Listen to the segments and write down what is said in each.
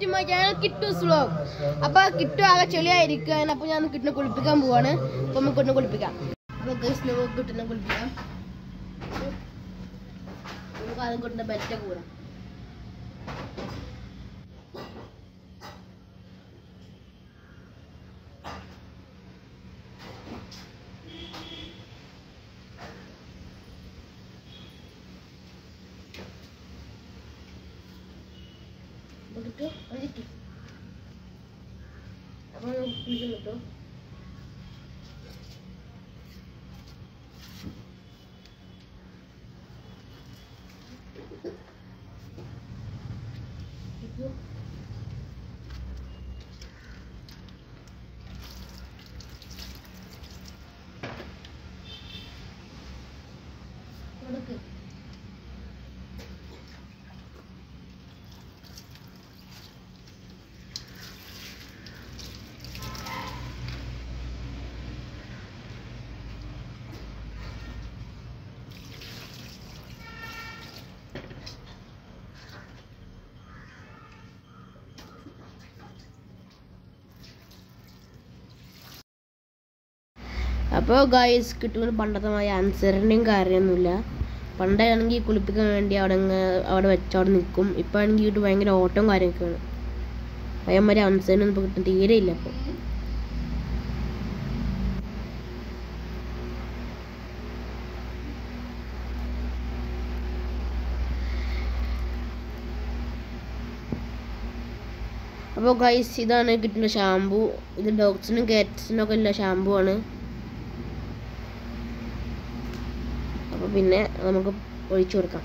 To my channel Kittu സ്ലോഗ് അപ്പൊ കിട്ടു ആകെ ചെളിയായിരിക്കാൻ അപ്പൊ ഞാൻ കിട്ടുന്ന കുളിപ്പിക്കാൻ പോവാണ് അപ്പൊ നമുക്ക് ഒന്ന് കുളിപ്പിക്കാം അപ്പൊ ഗൈസ് നമുക്ക് കിട്ടുന്ന കുളിപ്പിക്കാം നമുക്ക് ആദ്യം കിട്ടുന്ന ബെറ്റ കൂടാം എന്നിട്ട് ഒഴിക്ക്. അപ്പൊ നമുക്ക് കുളിക്കാൻ കിട്ടും ഇപ്പൊ കൊടുക്ക്. അപ്പോൾ ഗായ്സ് കിട്ടുന്ന പണ്ടത്തെ ആൻസറിൻ്റെയും കാര്യമൊന്നുമില്ല പണ്ടാണെങ്കിൽ കുളിപ്പിക്കാൻ വേണ്ടി അവിടെ അങ്ങ് അവിടെ വെച്ച് അവിടെ നിൽക്കും ഇപ്പം ആണെങ്കിൽ കിട്ടും ഭയങ്കര ഓട്ടവും കാര്യമൊക്കെയാണ് പയ്യന്മാരെ ആൻസറിനൊന്നും ഇപ്പോൾ കിട്ടും തീരെ ഇല്ല അപ്പോൾ അപ്പോൾ ഗൈസ് ഇതാണ് കിട്ടുന്ന ഷാമ്പു ഇത് ഡോഗ്സിനും കാറ്റ്സിനും ഒക്കെ ഉള്ള ഷാമ്പു ആണ് അപ്പോൾ പിന്നെ നമുക്ക് ഒഴിച്ചു കൊടുക്കാം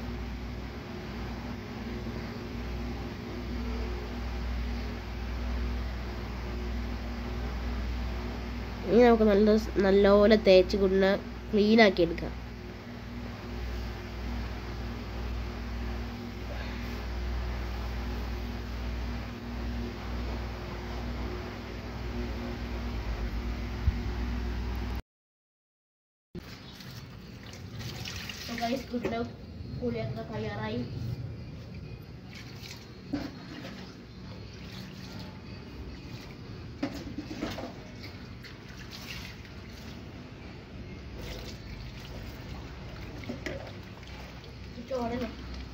ഇനി നമുക്ക് നല്ല നല്ലപോലെ തേച്ച് കൊടുന്ന ക്ലീൻ ആക്കി എടുക്കാം So guys, good luck. കുളിയൊക്കെ കഴിയാറായി ചോടല്ലേ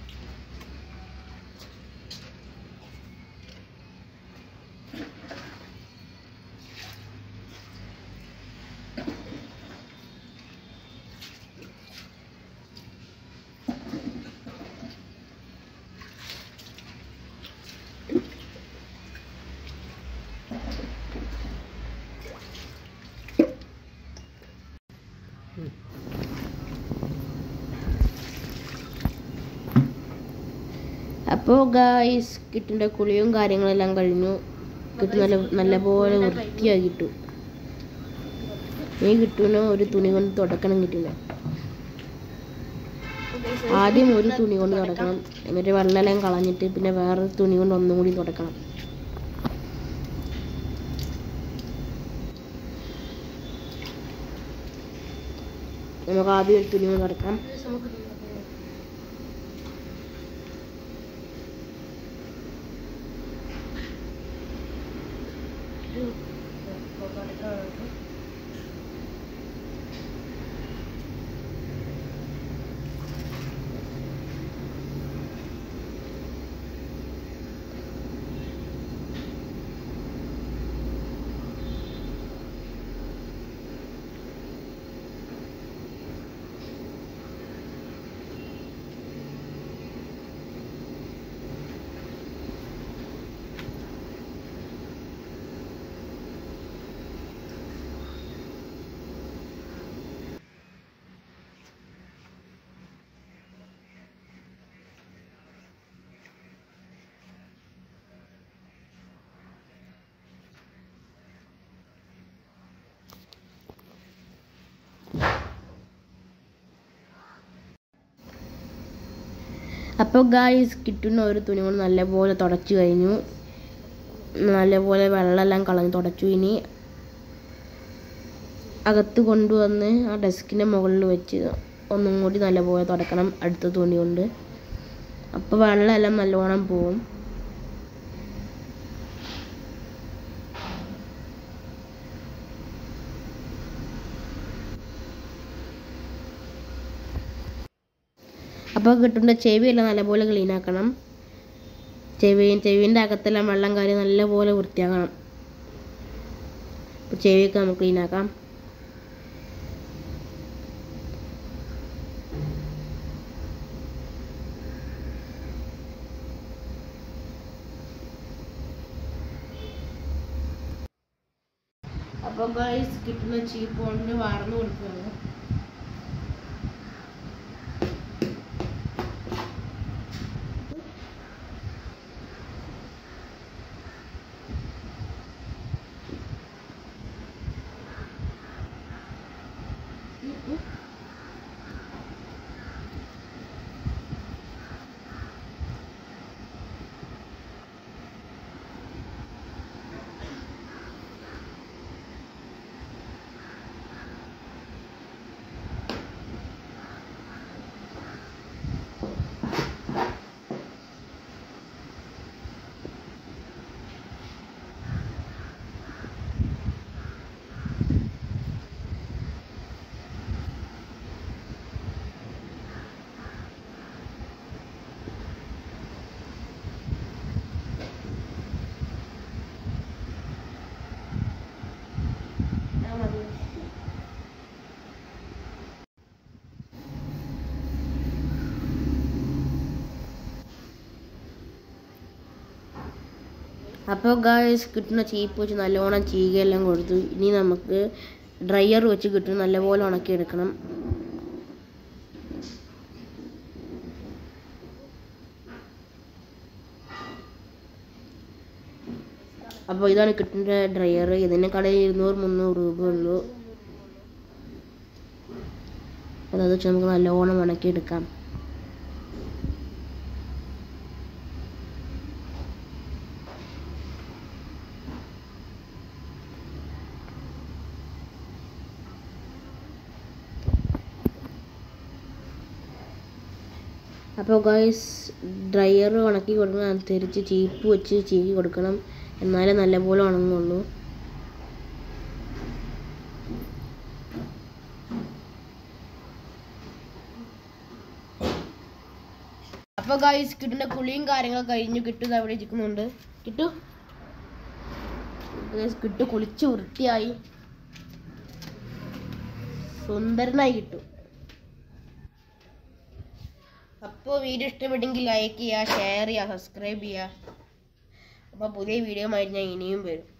അപ്പോൾ ഗായ്സ് കിട്ടിൻ്റെ കുളിയും കാര്യങ്ങളെല്ലാം കഴിഞ്ഞു കിട്ടു നല്ല നല്ലപോലെ വൃത്തിയായി കിട്ടും നീ കിട്ടുന്ന ഒരു തുണി കൊണ്ട് തുടക്കണം കിട്ടില്ല ആദ്യം ഒരു തുണി കൊണ്ട് തുടക്കണം എന്നിട്ട് വെള്ളമെല്ലാം കളഞ്ഞിട്ട് പിന്നെ വേറെ തുണി കൊണ്ട് ഒന്നും കൂടി തുടക്കണം നമുക്ക് ആദ്യം ഒരു തുണി കൊണ്ട് തുടക്കാം അപ്പോൾ ഗായ്സ് കിട്ടുന്ന ഒരു തുണി കൊണ്ട് നല്ലപോലെ തുടച്ചു കഴിഞ്ഞു നല്ലപോലെ വെള്ളമെല്ലാം കളഞ്ഞ് തുടച്ചു ഇനി അകത്ത് കൊണ്ടുവന്ന് ആ ഡെസ്കിൻ്റെ മുകളിൽ വെച്ച് ഒന്നും കൂടി നല്ലപോലെ തുടക്കണം അടുത്ത തുണി കൊണ്ട് അപ്പോൾ വെള്ളമെല്ലാം നല്ലോണം പോവും അപ്പോൾ കിട്ടുന്ന ചെവിയെല്ലാം നല്ലപോലെ ക്ലീൻ ആക്കണം ചെവി ചെവിൻ്റെ അകത്തെല്ലാം വെള്ളം കാര്യം നല്ലപോലെ വൃത്തിയാക്കണം അപ്പോൾ ചെവിയൊക്കെ നമുക്ക് ക്ലീൻ ആക്കാം അപ്പോൾ ഗൈസ് കിട്ടുന്ന ചീപ്പ് കൊണ്ട് വാർന്നു കൊടുക്കുകയാണ് അപ്പോൾ ഗായ്സ് കിട്ടുന്ന ചീപ്പ് വെച്ച് നല്ലോണം ചീകയെല്ലാം കൊടുത്തു ഇനി നമുക്ക് ഡ്രയർ വെച്ച് കിട്ടും നല്ലപോലെ ഉണക്കിയെടുക്കണം അപ്പോൾ ഇതാണ് കിട്ടുന്ന ഡ്രയർ ഇതിന് കടയിൽ ഇരുന്നൂറ് മുന്നൂറ് രൂപ ഉള്ളൂ അപ്പോൾ അത് വെച്ച് നമുക്ക് നല്ലോണം ഉണക്കിയെടുക്കാം അപ്പോൾ ഗൈസ് ഡ്രയർ ഉണക്കി കൊടുക്കണം അനുസരിച്ച് ചീപ്പ് വെച്ച് ചീകി കൊടുക്കണം എന്നാലേ നല്ലപോലെ ഉണങ്ങുള്ളൂ അപ്പോൾ ഗൈസ് കിട്ടുന്ന കുളിയും കാര്യങ്ങളൊക്കെ കഴിഞ്ഞു കിട്ടും അവിടെ ഇരിക്കുന്നുണ്ട് കിട്ടു ഗൈസ് കിട്ടു കുളിച്ച് വൃത്തിയായി സുന്ദരനായി കിട്ടും അപ്പോൾ വീഡിയോ ഇഷ്ടപ്പെട്ടെങ്കിൽ ലൈക്ക് ചെയ്യുക ഷെയർ ചെയ്യുക സബ്സ്ക്രൈബ് ചെയ്യുക അപ്പോൾ പുതിയ വീഡിയോ ആയിട്ട് ഞാൻ ഇനിയും വരും